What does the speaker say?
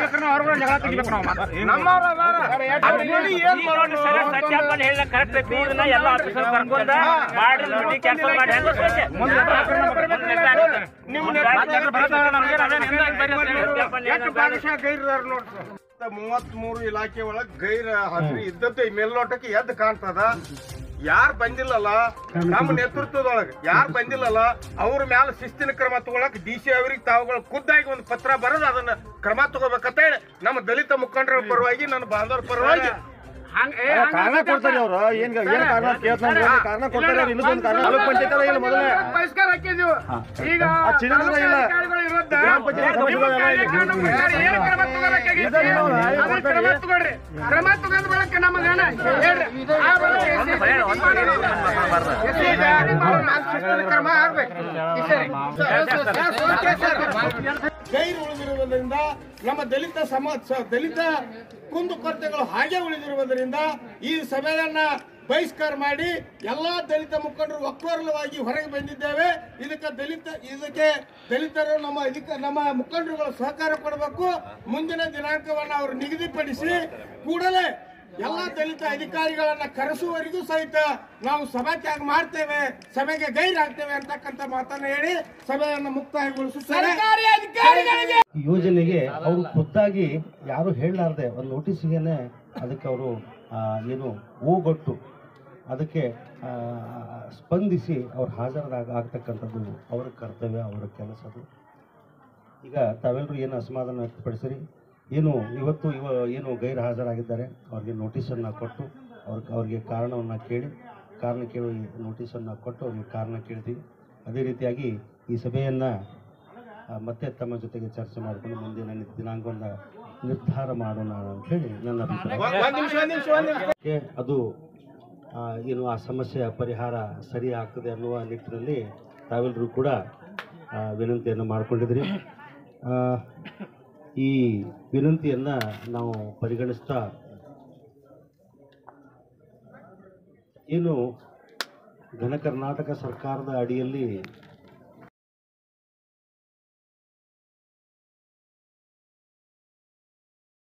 ಪ್ರಕರಣ ಅವ್ರುಗಳ ಜಗಳ ತೆಗಿಬೇಕು ನಾವು ಮಾತ್ರ. ನಮ್ಮವ್ರ ಅದಾರ. ಅದ್ ನೋಡಿ ಏನ್ ಮಾಡೋದು? ಸತ್ಯಾಪನ ಹೇಳಿದ ಕರೆಕ್ಟ್ ಐತಿ ಇದನ್ನ ಎಲ್ಲ ಆಫೀಸರ್ ಕರ್ಕೊಂಡ ಮಾಡಿ ಮೀಟಿಂಗ್ ಕ್ಯಾನ್ಸಲ್ ಮಾಡಿ ಹೆಂಗ್ ಗೊತ್ತೈತೆ? ಮುಂದೆ ಪ್ರಕರಣ ಬರ್ಬೇಕು. ನಿಮ್ಮ ಮಾಧ್ಯಮದವ್ರು ಬರ್ತಾರೆ ನಮ್ಗೆ ಅದೇನ್ ಹಿಂದೆ ಹಾಕಿ ಬರ್ರಿ ಅಂತ ಹೇಳಿ. ಎಷ್ಟು ಭಾಗಶಃ ಗೈರ್ದಾರ ನೋಡ್ರಿ ಮೂವತ್ತ್ ಮೂರು ಇಲಾಖೆ ಒಳಗ್ ಗೈರ್ ಹಾಜರಿ ಇದ್ದದ್ದು ಈ ಮೇಲ್ನೋಟಕ್ಕೆ ಎದ್ದು ಕಾಣ್ತದ ಯಾರ್ ಬಂದಿಲ್ಲಲ್ಲ ನಮ್ಮ ನೇತೃತ್ವದೊಳಗ ಯಾರ್ ಬಂದಿಲ್ಲಲ್ಲ ಅವ್ರ ಮ್ಯಾಲ ಶಿಸ್ತಿನ ಕ್ರಮ ತಗೊಳಕ್ ಡಿ ಸಿ ಅವ್ರಿಗೆ ತಾವುಗಳು ಖುದ್ದಾಗಿ ಒಂದು ಪತ್ರ ಬರೆದು ಅದನ್ನ ಕ್ರಮ ತಗೋಬೇಕಂತ ಹೇಳಿ ನಮ್ಮ ದಲಿತ ಮುಖಂಡರ ಪರವಾಗಿ ನನ್ನ ಬಾಂಧವರ ಪರವಾಗಿ ಹಂಗ್- ಏ, ಹಂಗ್ ಕಾರಣ ಕೊಡ್ತಾರೆ ಅವ್ರು ಏನ್ ಏನ್ ಕಾರಣ ಕೇಳ್ತಾರೆ ಕಾರಣ ಕೊಡ್ತಾರೆ ಅವ್ರು ಇನ್ನೊಂದು ಕಾರಣ ತಾಲೂಕ್ ಪಂಚಾಯತ್ ಇಲ್ಲ ಮೊದಲೇ ಬಹಿಷ್ಕಾರ ಹಾಕಿದ್ವು ಈಗ ಆ ಚಿನ್ನದ ಇಲ್ಲ. ಅಧಿಕಾರಿಗಳ ವಿರುದ್ಧ ಗ್ರಾಮ ಪಂಚಾಯತ್ ನಿಮ್ಮ ಸಭೆಗಳು ಎಲ್ಲ ಇದೆ. ಕಾರ್ಯಕ್ರಮ ಮಾಡಿ ಏನು ಕ್ರಮ ತಗೋಬೇಕಾಗೈತಿ? ಇದೆ ನೀವು, ಹೇಳಿ ಅದನ್ನ ಕೊಡ್ತಾರೆ. ಕ್ರಮ ತಗೊಳ್ರಿ ಕ್ರಮ ತಗೊಂಡ ಬಳಕ ನಮಗ ಹೇಳ್ರಿ ಆ ಬಳಕ ಎಸ್ ಸಿ ಈಗ ಶಿಸ್ತಿನ ಕ್ರಮ ಆಗ್ಬೇಕು ಗೈರು ಉಳಿದಿರುವುದರಿಂದ ನಮ್ಮ ದಲಿತ ಸಮಾಜ ದಲಿತ ಕುಂದುಕೊರತೆಗಳು ಹಾಗೆ ಉಳಿದಿರುವುದರಿಂದ ಈ ಸಭೆಯನ್ನ ಬಹಿಷ್ಕಾರ ಮಾಡಿ ಎಲ್ಲಾ ದಲಿತ ಮುಖಂಡರು ಒಕ್ಕೊರಲವಾಗಿ ಹೊರಗೆ ಬಂದಿದ್ದೇವೆ ಇದಕ್ಕೆ ದಲಿತ ಇದಕ್ಕೆ ದಲಿತರು ನಮ್ಮ ಇದಕ್ಕೆ ನಮ್ಮ ಮುಖಂಡರುಗಳು ಸಹಕಾರ ಕೊಡಬೇಕು ಮುಂದಿನ ದಿನಾಂಕವನ್ನು ಅವರು ನಿಗದಿಪಡಿಸಿ ಕೂಡಲೇ ಎಲ್ಲ ದಲಿತ ಅಧಿಕಾರಿಗಳನ್ನ ಕರೆಸುವವರೆಗೂ ಸಹಿತ ನಾವು ಸಭಾತ್ಯಾಗ ಮಾಡ್ತೇವೆ ಸಭೆಗೆ ಗೈರಾಗ್ತೇವೆ ಅಂತಕ್ಕಂಥ ಮಾತನ್ನ ಹೇಳಿ ಸಭೆಯನ್ನು ಮುಕ್ತಾಯಗೊಳಿಸುತ್ತಾರೆ ಈ ಯೋಜನೆಗೆ ಅವರು ಖುದ್ದಾಗಿ ಯಾರು ಹೇಳಲಾರ್ದೆ ಒಂದು ನೋಟಿಸ್ಗೇನೆ ಅದಕ್ಕೆ ಅವರು ಏನು ಓಗೊಟ್ಟು ಅದಕ್ಕೆ ಆ, ಸ್ಪಂದಿಸಿ ಅವ್ರು ಹಾಜರಾಗ ಆಗ್ತಕ್ಕಂಥದ್ದು ಅವರ ಕರ್ತವ್ಯ ಅವರ ಕೆಲಸ ಅದು ಈಗ ತಾವೆಲ್ಲರೂ ಏನು ಅಸಮಾಧಾನ ವ್ಯಕ್ತಪಡಿಸಿರಿ ಏನು ಇವತ್ತು ಇವ ಏನು ಗೈರು ಹಾಜರಾಗಿದ್ದಾರೆ ಅವ್ರಿಗೆ ನೋಟಿಸನ್ನು ಕೊಟ್ಟು ಅವ್ರ ಅವ್ರಿಗೆ ಕಾರಣವನ್ನು ಕೇಳಿ ಕಾರಣ ಕೇಳಿ ನೋಟಿಸನ್ನು ಕೊಟ್ಟು ಅವ್ರಿಗೆ ಕಾರಣ ಕೇಳ್ತೀವಿ ಅದೇ ರೀತಿಯಾಗಿ ಈ ಸಭೆಯನ್ನು ಮತ್ತೆ ತಮ್ಮ ಜೊತೆಗೆ ಚರ್ಚೆ ಮಾಡಿಕೊಂಡು ಮುಂದಿನ ದಿನಾಂಕವನ್ನು ನಿರ್ಧಾರ ಮಾಡೋಣ ಅಂತ ಹೇಳಿ ನನ್ನ ಅಭಿಪ್ರಾಯ ಒಂದ್ ನಿಮಿಷ ಒಂದ್ ನಿಮಿಷ ಒಂದ್ ನಿಮಿಷ ಕ್ಕೆ ಅದು ಆ, ಏನು ಆ ಸಮಸ್ಯೆಯ ಪರಿಹಾರ ಸರಿ ಆಗ್ತದೆ ಅನ್ನುವ ನಿಟ್ಟಿನಲ್ಲಿ ತಾವೆಲ್ಲರೂ ಕೂಡ ಆ, ವಿನಂತಿಯನ್ನು ಮಾಡಿಕೊಂಡಿದ್ರಿ ಆ, ಈ ವಿನಂತಿಯನ್ನು ನಾವು ಪರಿಗಣಿಸ್ತಾ ಏನು ಘನ ಕರ್ನಾಟಕ ಸರ್ಕಾರದ ಅಡಿಯಲ್ಲಿ